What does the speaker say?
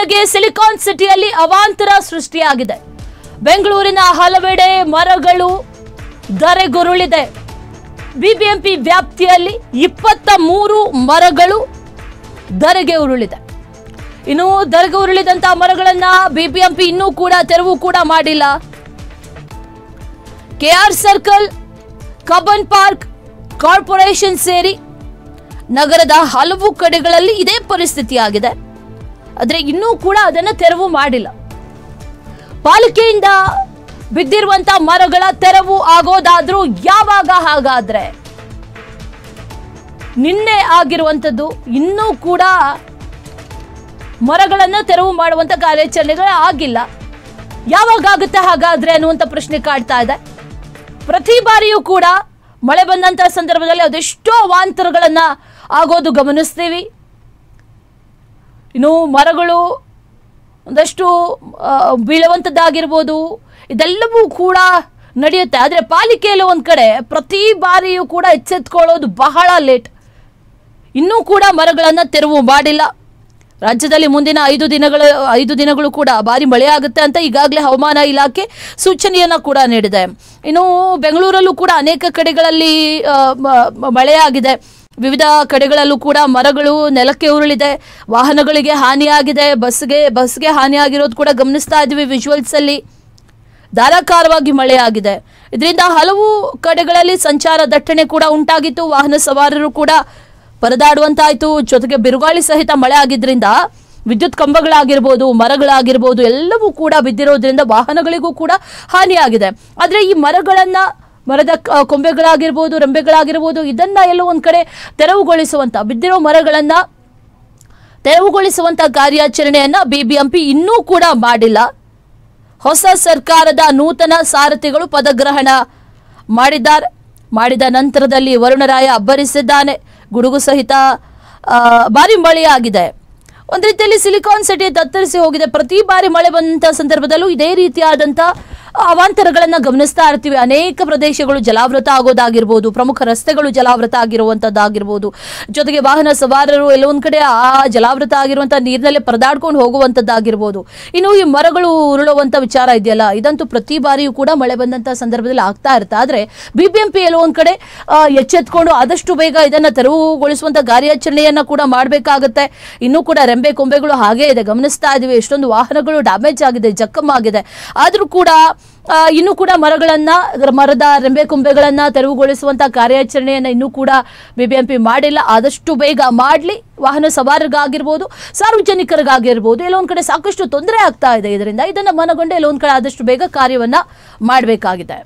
ಜೊತೆಗೆ ಸಿಲಿಕಾನ್ ಸಿಟಿಯಲ್ಲಿ ಅವಾಂತರ ಸೃಷ್ಟಿಯಾಗಿದೆ ಬೆಂಗಳೂರಿನ ಹಲವೆಡೆ ಮರಗಳು ಧರೆಗುರುಳಿದೆ ಬಿಬಿಎಂಪಿ ವ್ಯಾಪ್ತಿಯಲ್ಲಿ ಇಪ್ಪತ್ತ ಮೂರು ಮರಗಳು ಧರೆಗೆ ಉರುಳಿದೆ ಇನ್ನು ಧರೆಗೆ ಉರುಳಿದಂತಹ ಮರಗಳನ್ನ ಬಿಬಿಎಂಪಿ ಇನ್ನೂ ಕೂಡ ತೆರವು ಕೂಡ ಮಾಡಿಲ್ಲ KR circle Cubbon park corporation ಸೇರಿ ನಗರದ ಹಲವು ಕಡೆಗಳಲ್ಲಿ ಇದೇ ಪರಿಸ್ಥಿತಿಯಾಗಿದೆ ಆದರೆ ಇನ್ನೂ ಕೂಡ ಅದನ್ನು ತೆರವು ಮಾಡಿಲ್ಲ ಪಾಲಿಕೆಯಿಂದ ಬಿದ್ದಿರುವಂತ ಮರಗಳ ತೆರವು ಆಗೋದಾದ್ರೂ ಯಾವಾಗ ಹಾಗಾದ್ರೆ ನಿನ್ನೆ ಆಗಿರುವಂಥದ್ದು ಇನ್ನೂ ಕೂಡ ಮರಗಳನ್ನು ತೆರವು ಮಾಡುವಂತ ಕಾರ್ಯಾಚರಣೆಗಳು ಆಗಿಲ್ಲ ಯಾವಾಗ ಆಗುತ್ತೆ ಹಾಗಾದ್ರೆ ಅನ್ನುವಂಥ ಪ್ರಶ್ನೆ ಕಾಡ್ತಾ ಇದೆ ಪ್ರತಿ ಬಾರಿಯೂ ಕೂಡ ಮಳೆ ಬಂದಂತ ಸಂದರ್ಭದಲ್ಲಿ ಅದೆಷ್ಟೋ ಅವಾಂತರಗಳನ್ನ ಆಗೋದು ಗಮನಿಸ್ತೀವಿ ಇನ್ನು ಮರಗಳು ಒಂದಷ್ಟು ಆ, ಬೀಳುವಂಥದ್ದಾಗಿರ್ಬೋದು ಇದೆಲ್ಲವೂ ಕೂಡ ನಡೆಯುತ್ತೆ ಆದರೆ ಪಾಲಿಕೆಯಲ್ಲಿ ಒಂದು ಕಡೆ ಪ್ರತಿ ಬಾರಿಯೂ ಕೂಡ ಎಚ್ಚೆತ್ಕೊಳ್ಳೋದು ಬಹಳ ಲೇಟ್ ಇನ್ನೂ ಕೂಡ ಮರಗಳನ್ನು ತೆರವು ಮಾಡಿಲ್ಲ ರಾಜ್ಯದಲ್ಲಿ ಮುಂದಿನ ಐದು ದಿನಗಳ ಐದು ದಿನಗಳು ಕೂಡ ಭಾರಿ ಮಳೆ ಆಗುತ್ತೆ ಅಂತ ಈಗಾಗಲೇ ಹವಾಮಾನ ಇಲಾಖೆ ಸೂಚನೆಯನ್ನ ಕೂಡ ನೀಡಿದೆ ಇನ್ನು ಬೆಂಗಳೂರಲ್ಲೂ ಕೂಡ ಅನೇಕ ಕಡೆಗಳಲ್ಲಿ ಆ, ಮ- ಮ- ಮಳೆಯಾಗಿದೆ ವಿವಿಧ ಕಡೆಗಳಲ್ಲೂ ಕೂಡ ಮರಗಳು ನೆಲಕ್ಕೆ ಉರುಳಿದೆ ವಾಹನಗಳಿಗೆ ಹಾನಿಯಾಗಿದೆ ಬಸ್ಗೆ ಬಸ್ಗೆ ಹಾನಿಯಾಗಿರೋದು ಕೂಡ ಗಮನಿಸ್ತಾ ಇದ್ವಿ ವಿಜುವಲ್ಸ್ ಅಲ್ಲಿ ಧಾರಾಕಾರವಾಗಿ ಮಳೆಯಾಗಿದೆ ಇದರಿಂದ ಹಲವು ಕಡೆಗಳಲ್ಲಿ ಸಂಚಾರ ದಟ್ಟಣೆ ಕೂಡ ಉಂಟಾಗಿತ್ತು ವಾಹನ ಸವಾರರು ಕೂಡ ಪರದಾಡುವಂತಾಯ್ತು ಜೊತೆಗೆ ಬಿರುಗಾಳಿ ಸಹಿತ ಮಳೆ ಆಗಿದ್ರಿಂದ ವಿದ್ಯುತ್ ಕಂಬಗಳಾಗಿರ್ಬೋದು ಮರಗಳಾಗಿರ್ಬೋದು ಎಲ್ಲವೂ ಕೂಡ ಬಿದ್ದಿರೋದ್ರಿಂದ ವಾಹನಗಳಿಗೂ ಕೂಡ ಹಾನಿಯಾಗಿದೆ ಆದರೆ ಈ ಮರಗಳನ್ನ ಮರದ ಕ- ಕೊಂಬೆಗಳಾಗಿರ್ಬೋದು ರೆಂಬೆಗಳಾಗಿರ್ಬೋದು ಇದನ್ನ ಎಲ್ಲೋ ಒಂದ್ ಕಡೆ ತೆರವುಗೊಳಿಸುವಂತ ಬಿದ್ದಿರೋ ಮರಗಳನ್ನ ತೆರವುಗೊಳಿಸುವಂತ ಕಾರ್ಯಾಚರಣೆಯನ್ನ ಬಿಬಿಎಂಪಿ ಇನ್ನೂ ಕೂಡ ಮಾಡಿಲ್ಲ ಹೊಸ ಸರ್ಕಾರದ ನೂತನ ಸಾರಥಿಗಳು ಪದಗ್ರಹಣ ಮಾಡಿದ್ದಾರೆ ಮಾಡಿದ ನಂತರದಲ್ಲಿ ವರುಣರಾಯ ಅಬ್ಬರಿಸಿದ್ದಾನೆ ಗುಡುಗು ಸಹಿತ ಆ, ಭಾರಿ ಮಳೆಯಾಗಿದೆ ಒಂದು ರೀತಿಯಲ್ಲಿ ಸಿಲಿಕಾನ್ ಸಿಟಿ ತತ್ತರಿಸಿ ಹೋಗಿದೆ ಪ್ರತಿ ಬಾರಿ ಮಳೆ ಬಂದಂಥ ಸಂದರ್ಭದಲ್ಲೂ ಇದೇ ರೀತಿಯಾದಂಥ ಅವಾಂತರಗಳನ್ನು ಗಮನಿಸ್ತಾ ಇರ್ತೀವಿ ಅನೇಕ ಪ್ರದೇಶಗಳು ಜಲಾವೃತ ಆಗೋದಾಗಿರ್ಬೋದು ಪ್ರಮುಖ ರಸ್ತೆಗಳು ಜಲಾವೃತ ಆಗಿರುವಂಥದ್ದಾಗಿರ್ಬೋದು ಜೊತೆಗೆ ವಾಹನ ಸವಾರರು ಎಲ್ಲೊಂದ್ ಕಡೆ ಆ ಜಲಾವೃತ ಆಗಿರುವಂಥ ನೀರಿನಲ್ಲೇ ಪರದಾಡ್ಕೊಂಡು ಹೋಗುವಂಥದ್ದಾಗಿರ್ಬೋದು ಇನ್ನು ಈ ಮರಗಳು ಉರುಳುವಂಥ ವಿಚಾರ ಇದೆಯಲ್ಲ ಇದಂತೂ ಪ್ರತಿ ಬಾರಿಯೂ ಕೂಡ ಮಳೆ ಬಂದಂಥ ಸಂದರ್ಭದಲ್ಲಿ ಆಗ್ತಾ ಇರುತ್ತೆ ಆದರೆ ಬಿಬಿಎಂಪಿ ಎಲ್ಲೋ ಒಂದ್ ಕಡೆ ಆ, ಎಚ್ಚೆತ್ಕೊಂಡು ಆದಷ್ಟು ಬೇಗ ಇದನ್ನ ತೆರವುಗೊಳಿಸುವಂತ ಕಾರ್ಯಾಚರಣೆಯನ್ನ ಕೂಡ ಮಾಡಬೇಕಾಗುತ್ತೆ ಇನ್ನೂ ಕೂಡ ರೆಂಬೆ ಕೊಂಬೆಗಳು ಹಾಗೇ ಇದೆ ಗಮನಿಸ್ತಾ ಇದೀವಿ ಎಷ್ಟೊಂದು ವಾಹನಗಳು ಡ್ಯಾಮೇಜ್ ಆಗಿದೆ ಜಖಮ್ ಆಗಿದೆ ಆದ್ರೂ ಕೂಡ ಆ, ಇನ್ನೂ ಕೂಡ ಮರಗಳನ್ನ ಮರದ ರೆಂಬೆ ಕೊಂಬೆಗಳನ್ನ ತೆರವುಗೊಳಿಸುವಂತ ಕಾರ್ಯಾಚರಣೆಯನ್ನ ಇನ್ನೂ ಕೂಡ ಬಿಬಿಎಂಪಿ ಮಾಡಿಲ್ಲ ಆದಷ್ಟು ಬೇಗ ಮಾಡ್ಲಿ ವಾಹನ ಸವಾರರಿಗಾಗಿರ್ಬೋದು ಸಾರ್ವಜನಿಕರಿಗಾಗಿರ್ಬೋದು ಎಲ್ಲೊಂದ್ ಕಡೆ ಸಾಕಷ್ಟು ತೊಂದರೆ ಆಗ್ತಾ ಇದೆ ಇದರಿಂದ ಇದನ್ನ ಮನಗೊಂಡು ಎಲ್ಲೊಂದ್ ಕಡೆ ಆದಷ್ಟು ಬೇಗ ಕಾರ್ಯವನ್ನ ಮಾಡಬೇಕಾಗಿದೆ